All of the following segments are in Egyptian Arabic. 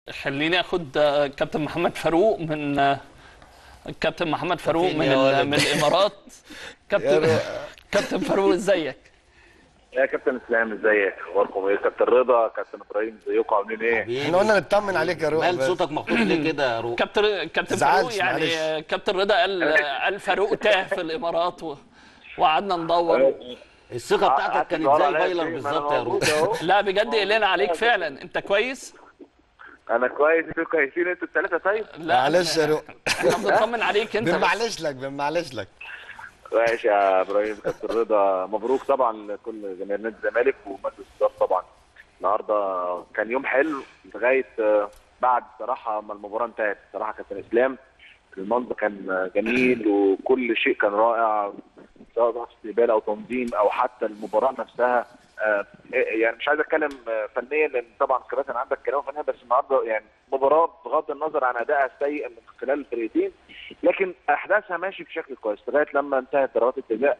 خليني اخد آه، كابتن محمد فاروق من آه، كابتن محمد فاروق فين من يا ال- ولد؟ من الامارات كابتن يا كابتن فاروق ازيك يا كابتن اسلام ازيك اخباركم ايه كابتن رضا كابتن ابراهيم ازيكم عاملين ايه احنا قلنا نطمن عليك يا روح مال بس. صوتك مخطوط ليه كده يا روح كابتن كابتن تزعلش، فاروق يعني معلش. آه، كابتن رضا قال قال فاروق تاه في الامارات و... وقعدنا ندور الثقه بتاعتك كانت زي فايلر بالظبط يا روح لا بجد قلنا عليك فعلا انت كويس انا كويس انتوا كويسين انتوا الثلاثه طيب لا معلش يا روح احنا بنطمن عليك انت بس. بنمعلش لك بنمعلش لك ماشي يا ابراهيم كابتن رضا مبروك طبعا لكل جماهير نادي الزمالك ومجلس الاداره طبعا النهارده كان يوم حلو لغايه آه، بعد صراحه ما المباراه انتهت صراحه كابتن اسلام المنظر كان جميل وكل شيء كان رائع سواء بقى استقبال او تنظيم او حتى المباراه نفسها آه، يعني مش عايز اتكلم آه، فنيا لان طبعا كباتن عندك كلام فنيا بس النهارده يعني مباراه بغض النظر عن ادائها السيء من خلال الفرقتين لكن احداثها ماشي بشكل كويس لغايه لما انتهت ضربات الجزاء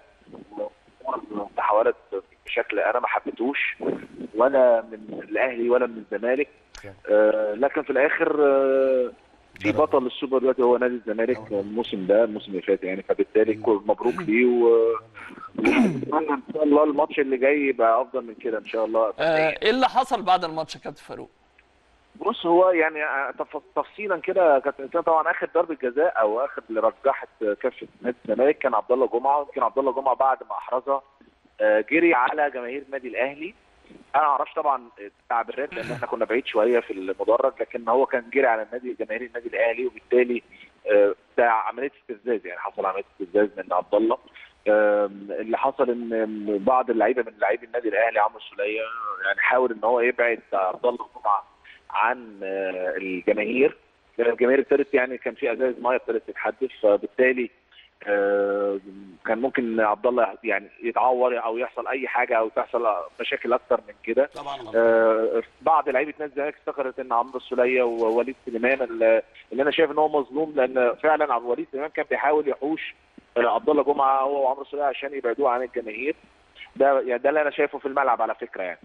تحولت بشكل انا ما حبيتهوش ولا من الاهلي ولا من الزمالك آه لكن في الاخر آه في بطل السوبر دلوقتي هو نادي الزمالك الموسم ده الموسم اللي فات يعني فبالتالي كل مبروك ليه و واتمنى ان شاء الله الماتش اللي جاي يبقى افضل من كده ان شاء الله آه، ايه اللي حصل بعد الماتش يا كابتن فاروق بص هو يعني آه، تف- تفصيلا كده كانت الإنسان طبعا اخر ضربه جزاء او اخر اللي رجحت كفه نادي الزمالك كان عبد الله جمعه يمكن عبد الله جمعه بعد ما احرزها آه، جري على جماهير النادي الاهلي انا ما اعرفش طبعا التعبيرات لان احنا كنا بعيد شويه في المدرج لكن هو كان جري على النادي جماهير النادي الاهلي وبالتالي آه، ده عمليه استفزاز يعني حصل عمليه استفزاز من عبد الله آم، اللي حصل ان بعض اللعيبه من لاعبي النادي الاهلي عمرو السوليه يعني حاول ان هو يبعد عبد الله جمعه عن آه، الجماهير لان الجماهير ابتدت يعني كان في ازاز ميه ابتدت تتحدث فبالتالي آه، كان ممكن عبد الله يعني يتعور او يحصل اي حاجه او تحصل مشاكل اكتر من كده طبعا غلط. آه، بعض لعيبه نادي الزمالك افتكرت ان عمرو السوليه ووليد سليمان اللي اللي انا شايف ان هو مظلوم لان فعلا عبد وليد سليمان كان بيحاول يحوش آه، عبد الله جمعه هو وعمرو السوليه عشان يبعدوه عن الجماهير ده يعني ده اللي انا شايفه في الملعب على فكره يعني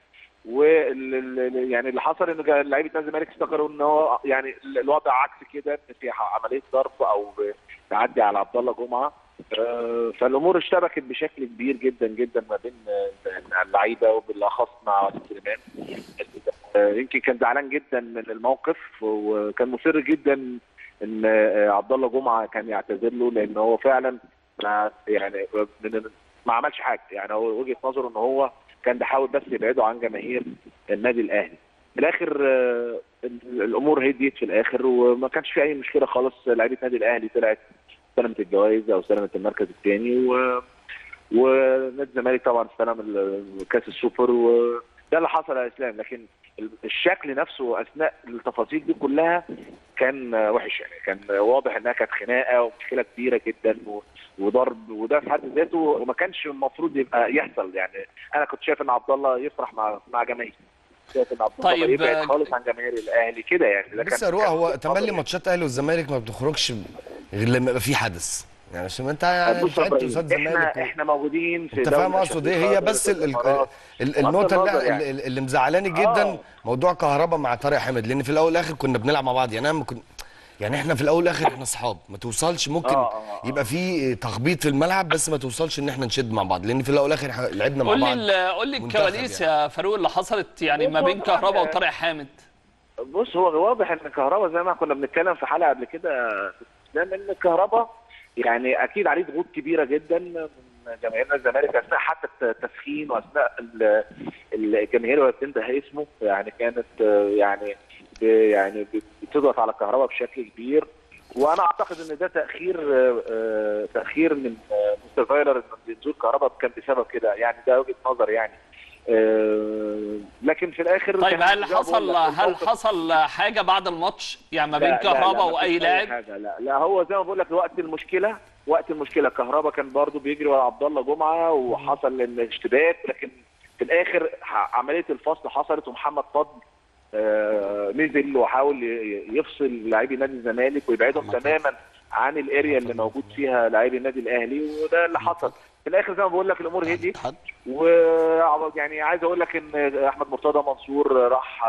وال يعني اللي حصل ان جا- لعيبه نادي الزمالك افتكروا ان هو يعني ال- الوضع عكس كده ان في ح- عمليه ضرب او تعدي على عبد الله جمعه آه، فالامور اشتبكت بشكل كبير جدا جدا ما بين آه، اللعيبه وبالاخص مع وليد سليمان آه، يمكن كان زعلان جدا من الموقف وكان مصر جدا ان آه، عبد الله جمعه كان يعتذر له لان هو فعلا ما يعني من ما عملش حاجه يعني هو وجهه نظره ان هو كان بيحاول بس يبعده عن جماهير النادي الاهلي في الاخر آه، ال- الامور هديت في الاخر وما كانش في اي مشكله خالص لعيبه النادي الاهلي طلعت استلمت الجوائز او استلمت المركز الثاني و ونادي الزمالك طبعا استلم ال- كاس السوبر وده اللي حصل يا اسلام لكن ال- الشكل نفسه اثناء التفاصيل دي كلها كان آه، وحش يعني كان واضح انها كانت خناقه ومشكله كبيره جدا و- وضرب وده في حد ذاته وما كانش المفروض يبقى يحصل يعني انا كنت شايف ان عبد الله يفرح مع مع جماهير شايف ان عبد الله طيب، يبعد آه، خالص عن جماهير الاهلي كده يعني ده بس كان- يا روح كان هو وجهة تملي نظري. ماتشات الاهلي والزمالك ما بتخرجش غير لما يبقى في حدث يعني عشان انت يعني بص يا لعبت إبراهيم، قصاد احنا الزمالك و- احنا موجودين في انت دوري فاهم اقصد ايه هي الأبطال، بس ال- ال- الإمارات. ال- النقطه النظر اللي, يعني. اللي اللي مزعلاني جدا آه. موضوع كهربا مع طارق حامد لان في الاول والاخر كنا بنلعب مع بعض يعني انا ما كنت يعني احنا في الاول والاخر احنا اصحاب ما توصلش ممكن آه، آه، آه. يبقى في تخبيط في الملعب بس ما توصلش ان احنا نشد مع بعض لان في الاول والاخر إحنا لعبنا مع قول لي بعض ال- قول لي منتخب الكواليس يعني. يا فاروق اللي حصلت يعني ما بص، بين هو طبعاً كهربا يعني- وطارق حامد بص هو واضح ان كهربا زي ما كنا بنتكلم في حلقه قبل كده اسلام ان كهربا يعني اكيد عليه ضغوط كبيره جدا من جماهير الزمالك اثناء حتى التسخين واثناء ال- الجماهير وهي بتنده اسمه يعني كانت آه، يعني ب- يعني بتضغط على كهربا بشكل كبير وانا اعتقد ان ده تاخير آه، آه، تاخير من آه، مستر فايلر ان نزول كهربا كان بسبب كده يعني ده وجهه نظر يعني آه، لكن في الاخر طيب كان هل زي ما بقول حصل لك هل الموقف- حصل حاجه بعد الماتش يعني ما لا- بين لا- لا، كهربا مفيش واي أي لاعب حاجة لا لا هو زي ما بقول لك وقت المشكله وقت المشكله كهربا كان برضو بيجري ورا عبد الله جمعه وحصل ان اشتباك لكن في الاخر ح- عمليه الفصل حصلت ومحمد فضل آه، نزل وحاول ي- يفصل لاعبي نادي الزمالك ويبعدهم محمد تماما عن الاريا اللي موجود فيها لاعبي النادي الاهلي وده اللي حصل في الاخر زي ما بقول لك الامور هديت حد و يعني عايز اقول لك ان احمد مرتضى منصور راح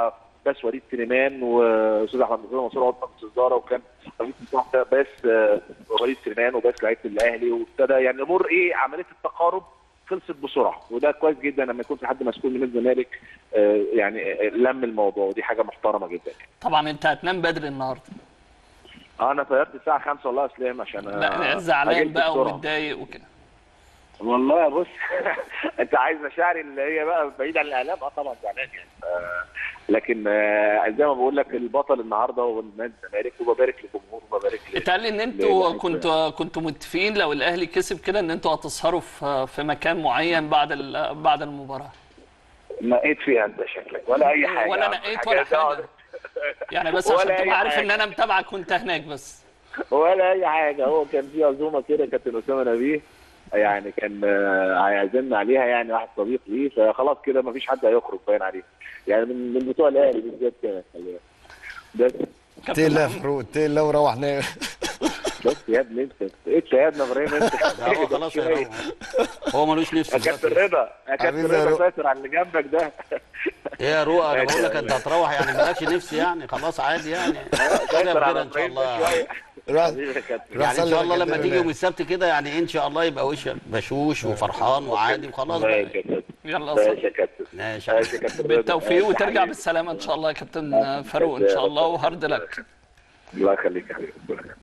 بس وليد سليمان واستاذ احمد نصر منصور عضو مجلس الاداره وكان رئيس مساحه بس آه، وليد سليمان وبس لعيبه الاهلي وابتدى يعني الامور ايه عمليه التقارب خلصت بسرعه وده كويس جدا لما يكون في حد مسؤول من الزمالك آه، يعني آه، لم الموضوع ودي حاجه محترمه جدا طبعا انت هتنام بدري النهارده اه انا طيرت الساعه 5 والله يا اسلام عشان لا آه، زعلان أجلت بقى بسرعة. ومتضايق وكده والله بص انت عايز مشاعري اللي هي بقى بعيد عن الاعلام اه طبعا زعلان يعني آه لكن آه زي ما بقول لك البطل النهارده هو نادي الزمالك وببارك للجمهور وببارك ل- اتقال لي ان انتوا لا، كنتوا كنتوا متفقين لو الاهلي كسب كده ان انتوا هتسهروا في في مكان معين بعد ال- بعد المباراه نقيت فيها انت شكلك ولا اي حاجه ولا نقيت ولا حاجه يعني بس ولا عشان أي تبقى عارف حاجة. ان انا متابعك وانت هناك بس ولا اي حاجه هو كان في عزومه كده كابتن اسامه نبيه يعني كان آه، هيعزمنا عليها يعني واحد صديق ليه فخلاص كده ما فيش حد هيخرج باين عليه يعني من من بتوع الاهلي بالذات كده خلي بالك. بس اتقي الله يا فاروق اتقي الله وروح نام بس يا ابني انت ايه يا ابراهيم انت لا هو خلاص هيروح هو ملوش نفس يا كابتن يسافر. رضا يا كابتن حبيبي يا رضا رضا. ساتر على اللي جنبك ده ايه يا روقه انا ماشي بقول يا لك انت ولد. هتروح يعني مالكش نفس يعني خلاص عادي يعني ساتر كده على ان شاء إبراهيم الله ده شوية. روح حبيبي يا كابتن روح يعني ان صلي شاء على الله لما كابتن تيجي الله. يوم السبت كده يعني ان شاء الله يبقى وشك بشوش وفرحان وعادي وخلاص بقى ماشي يا كابتن يلا ماشي صح يا كابتن ماشي ماشي يا كابتن رضا. بالتوفيق ماشي وترجع حبيبي. بالسلامه ان شاء الله يا كابتن فاروق ان شاء الله وهارد لك الله يخليك يا حبيبي